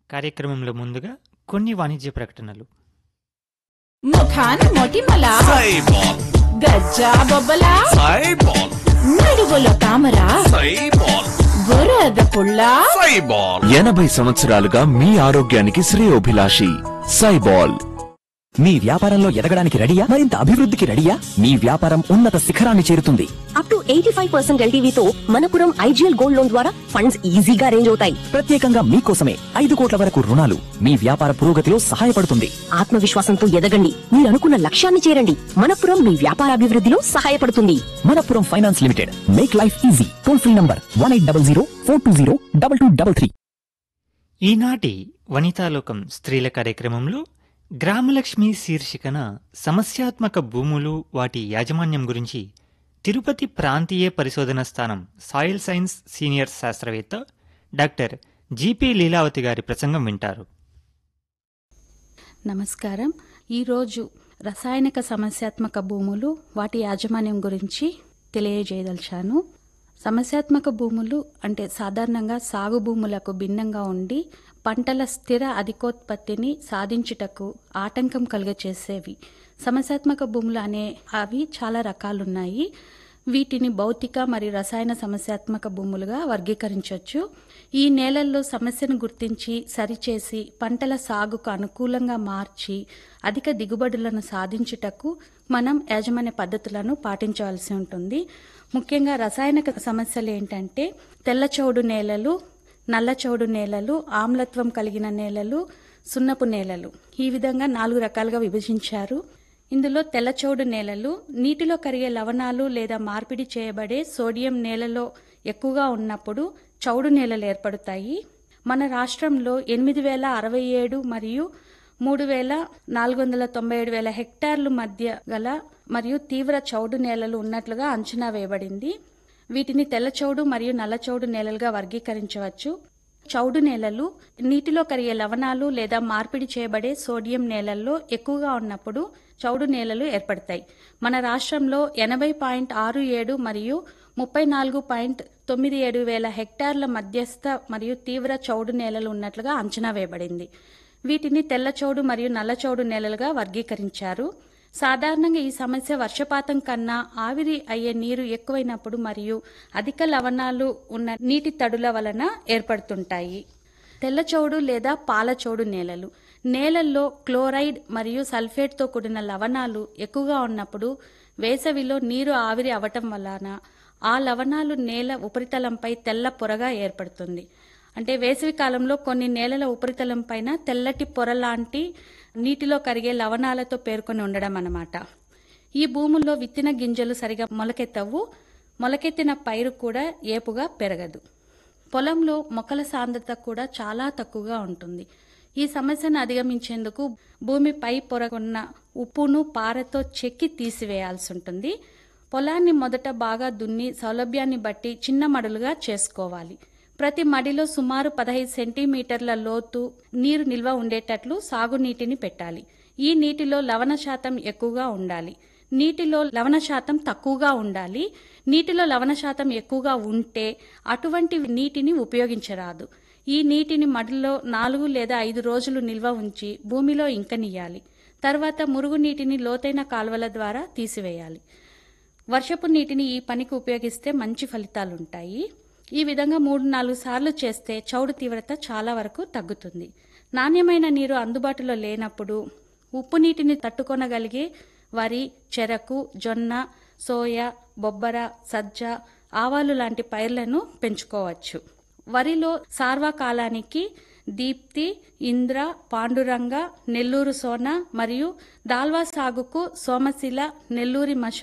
కార్యక్రమంలో ముందుగా కొన్ని వాణిజ్య ప్రకటనలు ముఖాన మొటిమల సైబాల్ గజ్జా బొబ్బల సైబాల్ నడువులో తామర సైబాల్ బురద పుల్ల సైబాల్ ఎనభై సంవత్సరాలుగా మీ ఆరోగ్యానికి శ్రేయోభిలాషి సైబాల్ మీ వ్యాపారంలో ఎదగడానికి రెడీయా మరింత అభివృద్ధికి రెడీయా మీ వ్యాపారం ఉన్నత శిఖరాన్ని చేరుతుంది up to eighty five percent ఎల్టీవీతో మనపురం ఐజీఎల్ గోల్డ్ లోన్ ద్వారా ఫండ్స్ ఈజీగా రేంజ్ అవుతాయి ప్రత్యేకంగా మీకోసమే ఐదు కోట్ల వరకు రుణాలు మీ వ్యాపార పురోగతిలో సహాయపడుతుంది ఆత్మవిశ్వాసంతో ఎదగండి మీరు అనుకున్న లక్ష్యాన్ని చేరండి మనపురం మీ వ్యాపారాభివృద్ధిలో సహాయపడుతుంది Manappuram finance limited make life easy toll free number one eight double zero four two zero double two double three ఈనాటి వనితాలోకం స్త్రీల కార్యక్రమంలో గ్రామలక్ష్మి శీర్షికన సమస్యాత్మక భూములు వాటి యాజమాన్యం గురించి తిరుపతి ప్రాంతీయ పరిశోధన స్థానం సాయిల్ సైన్స్ సీనియర్ శాస్త్రవేత్త డాక్టర్ జీపీ లీలావతి గారి ప్రసంగం వింటారు నమస్కారం ఈరోజు రసాయనిక సమస్యాత్మక భూములు వాటి యాజమాన్యం గురించి తెలియజేయదలిచాను సమస్యాత్మక భూములు అంటే సాధారణంగా సాగు భూములకు భిన్నంగా ఉండి పంటల స్థిర అధికోత్పత్తిని సాధించుటకు ఆటంకం కలుగచేసేవి సమస్యాత్మక భూములు అనే అవి చాలా రకాలున్నాయి వీటిని భౌతిక మరియు రసాయన సమస్యాత్మక భూములుగా వర్గీకరించవచ్చు ఈ నేలల్లో సమస్యను గుర్తించి సరిచేసి పంటల సాగుకు అనుకూలంగా మార్చి అధిక దిగుబడులను సాధించుటకు మనం యాజమాన్య పద్ధతులను పాటించవలసి ఉంటుంది ముఖ్యంగా రసాయనిక సమస్యలు ఏంటంటే తెల్లచౌడు నేలలు నల్లచౌడు నేలలు ఆమ్లత్వం కలిగిన నేలలు సున్నపు నేలలు ఈ విధంగా నాలుగు రకాలుగా విభజించారు ఇందులో తెల్లచౌడు నేలలు నీటిలో కరిగే లవణాలు లేదా మార్పిడి చేయబడే సోడియం నేలలో ఎక్కువగా ఉన్నప్పుడు చౌడు నేలలు ఏర్పడతాయి మన రాష్ట్రంలో ఎనిమిది వేల అరవై ఏడు మరియు మూడు వేల నాలుగు వందల తొంభై ఏడు వేల హెక్టార్లు మధ్య గల మరియు తీవ్ర చౌడు నేలలు ఉన్నట్లుగా అంచనా వేయబడింది వీటిని తెల్లచౌడు మరియు నల్లచౌడు నేలలుగా వర్గీకరించవచ్చు చౌడు నేలలు నీటిలో కరిగే లవణాలు లేదా మార్పిడి చేయబడే సోడియం నేలల్లో ఎక్కువగా ఉన్నప్పుడు చౌడు నేలలు ఏర్పడతాయి మన రాష్ట్రంలో ఎనభై పాయింట్ ఆరు ఏడు మరియు ముప్పై నాలుగు పాయింట్ తొమ్మిది ఏడు వేల హెక్టార్ల మధ్యస్థ మరియు తీవ్ర చౌడు నేలలు ఉన్నట్లుగా అంచనా వేయబడింది వీటిని తెల్లచౌడు మరియు నల్లచౌడు నేలలుగా వర్గీకరించారు సాధారణంగా ఈ సమస్య వర్షపాతం కన్నా ఆవిరి అయ్యే నీరు ఎక్కువైనప్పుడు మరియు అధిక లవణాలు ఉన్న నీటి తడుల వలన ఏర్పడుతుంటాయి తెల్లచౌడు లేదా పాలచౌడు నేలలు నేలల్లో క్లోరైడ్ మరియు సల్ఫేట్తో కూడిన లవణాలు ఎక్కువగా ఉన్నప్పుడు వేసవిలో నీరు ఆవిరి అవటం వలన ఆ లవణాలు నేల ఉపరితలంపై తెల్ల పొరగా ఏర్పడుతుంది అంటే వేసవి కాలంలో కొన్ని నేలల ఉపరితలం పైన తెల్లటి పొర లాంటి నీటిలో కరిగే లవణాలతో పేర్కొని ఉండడం అన్నమాట ఈ భూముల్లో విత్తిన గింజలు సరిగా మొలకెత్తవు మొలకెత్తిన పైరు కూడా ఏపుగా పెరగదు పొలంలో మొక్కల సాంద్రత కూడా చాలా తక్కువగా ఉంటుంది ఈ సమస్యను అధిగమించేందుకు భూమి పై పొరగొన్న ఉప్పును పారతో చెక్కి తీసివేయాల్సి ఉంటుంది పొలాన్ని మొదట బాగా దున్ని సౌలభ్యాన్ని బట్టి చిన్న మడులుగా చేసుకోవాలి ప్రతి మడిలో సుమారు పదహైదు సెంటీమీటర్ల లోతు నీరు నిల్వ ఉండేటట్లు సాగునీటిని పెట్టాలి ఈ నీటిలో లవణ శాతం ఎక్కువగా ఉండాలి నీటిలో లవణ శాతం తక్కువగా ఉండాలి నీటిలో లవణ శాతం ఎక్కువగా ఉంటే అటువంటి నీటిని ఉపయోగించరాదు ఈ నీటిని మడిలో నాలుగు లేదా ఐదు రోజులు నిల్వ ఉంచి భూమిలో ఇంకనియ్యాలి తర్వాత మురుగు నీటిని లోతైన కాలువల ద్వారా తీసివేయాలి వర్షపు నీటిని ఈ పనికి ఉపయోగిస్తే మంచి ఫలితాలుంటాయి ఈ విధంగా మూడు నాలుగు సార్లు చేస్తే చౌడు తీవ్రత చాలా వరకు తగ్గుతుంది నాణ్యమైన నీరు అందుబాటులో లేనప్పుడు ఉప్పు నీటిని తట్టుకొనగలిగే వరి చెరకు జొన్న సోయా బొబ్బర సజ్జ ఆవాలు లాంటి పైర్లను పెంచుకోవచ్చు వరిలో సార్వకాలానికి దీప్తి ఇంద్ర పాండురంగ నెల్లూరు సోన మరియు దాల్వా సాగుకు సోమశిల నెల్లూరి మషు